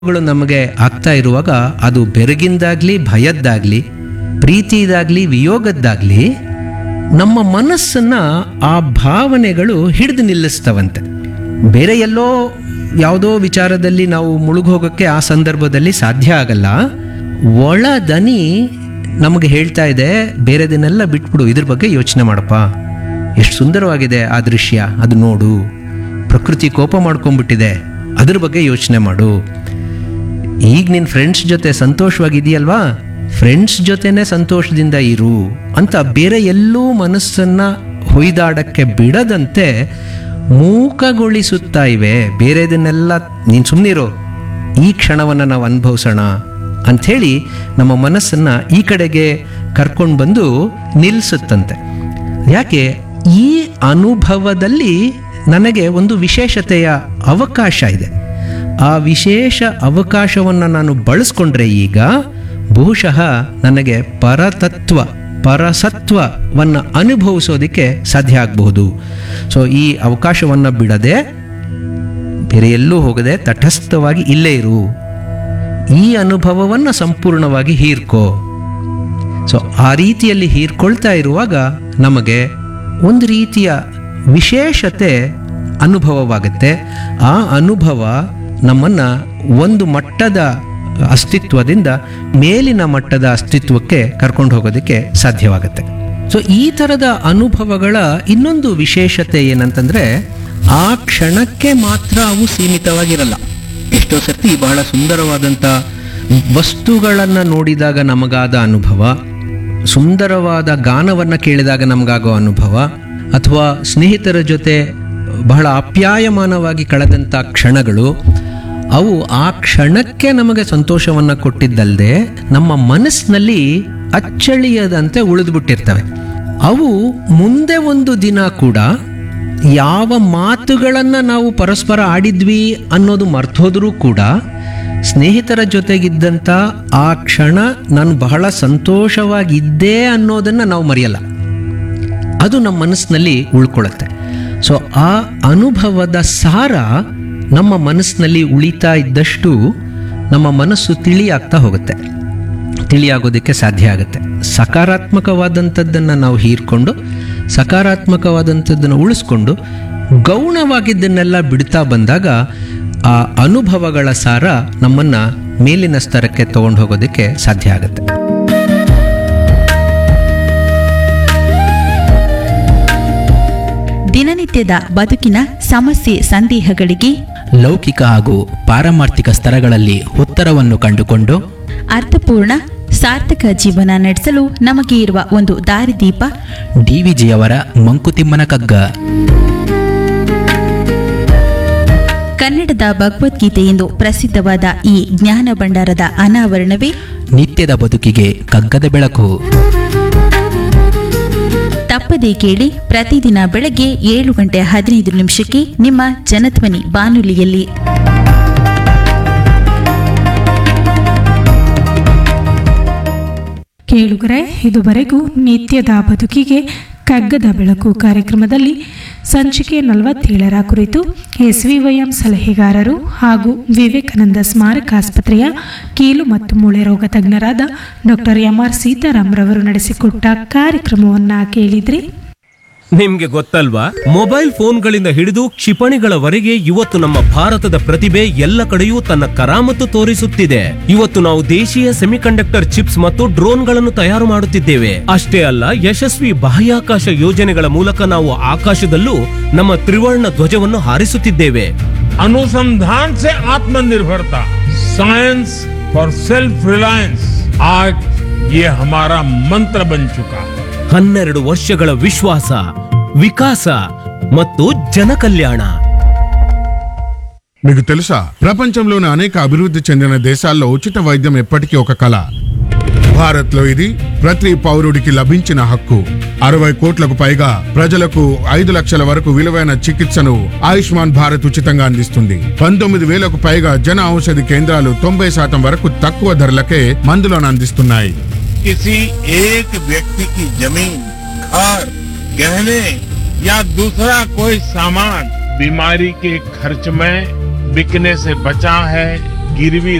ಗಳು ನಮಗೆ ಆಗ್ತಾ ಇರುವಾಗ ಅದು ಬೆರಗಿಂದಾಗ್ಲಿ ಭಯದ್ದಾಗ್ಲಿ ಪ್ರೀತಿದಾಗ್ಲಿ ವಿಯೋಗದ್ದಾಗ್ಲಿ ನಮ್ಮ ಮನಸ್ಸನ್ನ ಆ ಭಾವನೆಗಳು ಹಿಡಿದು ನಿಲ್ಲಿಸ್ತವಂತೆ ಬೇರೆ ಎಲ್ಲೋ ಯಾವುದೋ ವಿಚಾರದಲ್ಲಿ ನಾವು ಮುಳುಗೋಗೋಕ್ಕೆ ಆ ಸಂದರ್ಭದಲ್ಲಿ ಸಾಧ್ಯ ಆಗಲ್ಲ ಒಳ ದನಿ ನಮಗೆ ಹೇಳ್ತಾ ಇದೆ ಬೇರೆದನ್ನೆಲ್ಲ ಬಿಟ್ಬಿಡು ಇದ್ರ ಬಗ್ಗೆ ಯೋಚನೆ ಮಾಡಪ್ಪ ಎಷ್ಟು ಸುಂದರವಾಗಿದೆ ಆ ದೃಶ್ಯ ಅದು ನೋಡು ಪ್ರಕೃತಿ ಕೋಪ ಮಾಡ್ಕೊಂಡ್ಬಿಟ್ಟಿದೆ ಅದ್ರ ಬಗ್ಗೆ ಯೋಚನೆ ಮಾಡು ಈಗ ನಿನ್ನ ಫ್ರೆಂಡ್ಸ್ ಜೊತೆ ಸಂತೋಷವಾಗಿದೆಯಲ್ವಾ ಫ್ರೆಂಡ್ಸ್ ಜೊತೆನೇ ಸಂತೋಷದಿಂದ ಇರು ಅಂತ ಬೇರೆ ಎಲ್ಲೂ ಮನಸ್ಸನ್ನ ಹೊಯ್ದಾಡಕ್ಕೆ ಬಿಡದಂತೆ ಮೂಕಗೊಳಿಸುತ್ತಾ ಇವೆ ಬೇರೆದನ್ನೆಲ್ಲ ನೀನು ಸುಮ್ಮನಿರೋ ಈ ಕ್ಷಣವನ್ನು ನಾವು ಅನುಭವಿಸೋಣ ಅಂಥೇಳಿ ನಮ್ಮ ಮನಸ್ಸನ್ನ ಈ ಕಡೆಗೆ ಕರ್ಕೊಂಡು ಬಂದು ನಿಲ್ಲಿಸುತ್ತಂತೆ ಯಾಕೆ ಈ ಅನುಭವದಲ್ಲಿ ನನಗೆ ಒಂದು ವಿಶೇಷತೆಯ ಅವಕಾಶ ಇದೆ ಆ ವಿಶೇಷ ಅವಕಾಶವನ್ನು ನಾನು ಬಳಸ್ಕೊಂಡ್ರೆ ಈಗ ಬಹುಶಃ ನನಗೆ ಪರತತ್ವ ಪರಸತ್ವವನ್ನು ಅನುಭವಿಸೋದಕ್ಕೆ ಸಾಧ್ಯ ಆಗಬಹುದು ಸೊ ಈ ಅವಕಾಶವನ್ನು ಬಿಡದೆ ಬೇರೆ ಎಲ್ಲೂ ಹೋಗದೆ ತಟಸ್ಥವಾಗಿ ಇಲ್ಲೇ ಇರು ಈ ಅನುಭವವನ್ನು ಸಂಪೂರ್ಣವಾಗಿ ಹೀರ್ಕೋ ಸೊ ಆ ರೀತಿಯಲ್ಲಿ ಹೀರ್ಕೊಳ್ತಾ ಇರುವಾಗ ನಮಗೆ ಒಂದು ರೀತಿಯ ವಿಶೇಷತೆ ಅನುಭವವಾಗುತ್ತೆ ಆ ಅನುಭವ ನಮ್ಮನ್ನು ಒಂದು ಮಟ್ಟದ ಅಸ್ತಿತ್ವದಿಂದ ಮೇಲಿನ ಮಟ್ಟದ ಅಸ್ತಿತ್ವಕ್ಕೆ ಕರ್ಕೊಂಡು ಹೋಗೋದಕ್ಕೆ ಸಾಧ್ಯವಾಗುತ್ತೆ ಸೊ ಈ ಥರದ ಅನುಭವಗಳ ಇನ್ನೊಂದು ವಿಶೇಷತೆ ಏನಂತಂದರೆ ಆ ಕ್ಷಣಕ್ಕೆ ಮಾತ್ರ ಅವು ಸೀಮಿತವಾಗಿರಲ್ಲ ಎಷ್ಟೋ ಸರ್ತಿ ಬಹಳ ಸುಂದರವಾದಂಥ ವಸ್ತುಗಳನ್ನು ನೋಡಿದಾಗ ನಮಗಾದ ಅನುಭವ ಸುಂದರವಾದ ಗಾನವನ್ನು ಕೇಳಿದಾಗ ನಮಗಾಗೋ ಅನುಭವ ಅಥವಾ ಸ್ನೇಹಿತರ ಜೊತೆ ಬಹಳ ಆಪ್ಯಾಯಮಾನವಾಗಿ ಕಳೆದಂಥ ಕ್ಷಣಗಳು ಅವು ಆ ಕ್ಷಣಕ್ಕೆ ನಮಗೆ ಸಂತೋಷವನ್ನು ಕೊಟ್ಟಿದ್ದಲ್ಲದೆ ನಮ್ಮ ಮನಸ್ಸಿನಲ್ಲಿ ಅಚ್ಚಳಿಯದಂತೆ ಉಳಿದುಬಿಟ್ಟಿರ್ತವೆ ಅವು ಮುಂದೆ ಒಂದು ದಿನ ಕೂಡ ಯಾವ ಮಾತುಗಳನ್ನು ನಾವು ಪರಸ್ಪರ ಆಡಿದ್ವಿ ಅನ್ನೋದು ಮರ್ತೋದ್ರೂ ಕೂಡ ಸ್ನೇಹಿತರ ಜೊತೆಗಿದ್ದಂಥ ಆ ಕ್ಷಣ ನಾನು ಬಹಳ ಸಂತೋಷವಾಗಿದ್ದೆ ಅನ್ನೋದನ್ನು ನಾವು ಮರೆಯಲ್ಲ ಅದು ನಮ್ಮ ಮನಸ್ಸಿನಲ್ಲಿ ಉಳ್ಕೊಳ್ಳುತ್ತೆ ಸೊ ಆ ಅನುಭವದ ಸಾರ ನಮ್ಮ ಮನಸ್ಸಿನಲ್ಲಿ ಉಳಿತಾ ಇದ್ದಷ್ಟು ನಮ್ಮ ಮನಸ್ಸು ತಿಳಿಯಾಗ್ತಾ ಹೋಗುತ್ತೆ ತಿಳಿಯಾಗೋದಕ್ಕೆ ಸಾಧ್ಯ ಆಗುತ್ತೆ ಸಕಾರಾತ್ಮಕವಾದಂಥದ್ದನ್ನು ನಾವು ಹೀರ್ಕೊಂಡು ಸಕಾರಾತ್ಮಕವಾದಂಥದ್ದನ್ನು ಉಳಿಸ್ಕೊಂಡು ಗೌಣವಾಗಿದ್ದನ್ನೆಲ್ಲ ಬಿಡ್ತಾ ಬಂದಾಗ ಆ ಅನುಭವಗಳ ಸಾರ ನಮ್ಮನ್ನು ಮೇಲಿನ ಸ್ತರಕ್ಕೆ ತಗೊಂಡು ಹೋಗೋದಕ್ಕೆ ಸಾಧ್ಯ ಆಗುತ್ತೆ ದಿನನಿತ್ಯದ ಬದುಕಿನ ಸಮಸ್ಯೆ ಸಂದೇಹಗಳಿಗೆ ಲೌಕಿಕ ಹಾಗೂ ಪಾರಮಾರ್ಥಿಕ ಸ್ತರಗಳಲ್ಲಿ ಉತ್ತರವನ್ನು ಕಂಡುಕೊಂಡು ಅರ್ಥಪೂರ್ಣ ಸಾರ್ಥಕ ಜೀವನ ನಡೆಸಲು ನಮಗೆ ಇರುವ ಒಂದು ದಾರಿದೀಪ ಡಿವಿಜಿಯವರ ಮಂಕುತಿಮ್ಮನ ಕಗ್ಗ ಕನ್ನಡದ ಭಗವದ್ಗೀತೆ ಎಂದು ಪ್ರಸಿದ್ಧವಾದ ಈ ಜ್ಞಾನ ಭಂಡಾರದ ಅನಾವರಣವೇ ನಿತ್ಯದ ಬದುಕಿಗೆ ಕಗ್ಗದ ಬೆಳಕು ತಪ್ಪದೇ ಕೇಳಿ ಪ್ರತಿದಿನ ಬೆಳಗ್ಗೆ ಏಳು ಗಂಟೆ ಹದಿನೈದು ನಿಮಿಷಕ್ಕೆ ನಿಮ್ಮ ಜನಧ್ವನಿ ಬಾನುಲಿಯಲ್ಲಿ ಕೇಳುಗರೆ ಇದುವರೆಗೂ ನಿತ್ಯದ ಬದುಕಿಗೆ ಕಗ್ಗದ ಬೆಳಕು ಕಾರ್ಯಕ್ರಮದಲ್ಲಿ ಸಂಚಿಕೆ ನಲವತ್ತೇಳರ ಕುರಿತು ಎಸ್ವಿವೈಎಂ ಸಲಹೆಗಾರರು ಹಾಗೂ ವಿವೇಕಾನಂದ ಸ್ಮಾರಕ ಆಸ್ಪತ್ರೆಯ ಕೀಲು ಮತ್ತು ಮೂಳೆ ರೋಗ ತಜ್ಞರಾದ ಡಾಕ್ಟರ್ ಎಂ ಆರ್ ಸೀತಾರಾಮ್ ರವರು ನಡೆಸಿಕೊಟ್ಟ ಕಾರ್ಯಕ್ರಮವನ್ನ ಕೇಳಿದ್ರಿ ನಿಮ್ಗೆ ಗೊತ್ತಲ್ವಾ ಮೊಬೈಲ್ ಫೋನ್ಗಳಿಂದ ಹಿಡಿದು ಕ್ಷಿಪಣಿಗಳವರೆಗೆ ಇವತ್ತು ನಮ್ಮ ಭಾರತದ ಪ್ರತಿಭೆ ಎಲ್ಲ ಕಡೆಯೂ ತನ್ನ ಕರಾಮತ್ತು ತೋರಿಸುತ್ತಿದೆ ಇವತ್ತು ನಾವು ದೇಶೀಯ ಸೆಮಿಕಂಡಕ್ಟರ್ ಚಿಪ್ಸ್ ಮತ್ತು ಡ್ರೋನ್ಗಳನ್ನು ತಯಾರು ಮಾಡುತ್ತಿದ್ದೇವೆ ಅಷ್ಟೇ ಅಲ್ಲ ಯಶಸ್ವಿ ಬಾಹ್ಯಾಕಾಶ ಯೋಜನೆಗಳ ಮೂಲಕ ನಾವು ಆಕಾಶದಲ್ಲೂ ನಮ್ಮ ತ್ರಿವರ್ಣ ಧ್ವಜವನ್ನು ಹಾರಿಸುತ್ತಿದ್ದೇವೆ अनुसंधान से आत्मनिर्भरता साइंस फॉर सेल्फ रिलायंस आज ये हमारा मंत्र बन चुका है ಹನ್ನೆರಡು ವರ್ಷಗಳ ವಿಶ್ವಾಸ ವಿಕಾಸ ಮತ್ತು ಜನಕಲ್ಯಾಣ మీకు తెలుసా ప్రపంచంలోని అనేక అభివృద్ధి చెందిన దేశాల్లో ఉచిత వైద్యం ఎప్పటికీ ఒక కళ భారత్లో ఇది ప్రతి పౌరుడికి లభించిన హక్కు అరవై కోట్లకు పైగా ప్రజలకు ఐదు లక్షల వరకు విలువైన చికిత్సను ఆయుష్మాన్ భారత్ ఉచితంగా అందిస్తుంది పంతొమ్మిది వేలకు పైగా జన ఔషధి కేంద్రాలు తొంభై శాతం వరకు తక్కువ ధరలకే మందులను అందిస్తున్నాయి किसी एक व्यक्ति की जमीन घर गहने या दूसरा कोई सामान बीमारी के खर्च में बिकने से बचा है गिरवी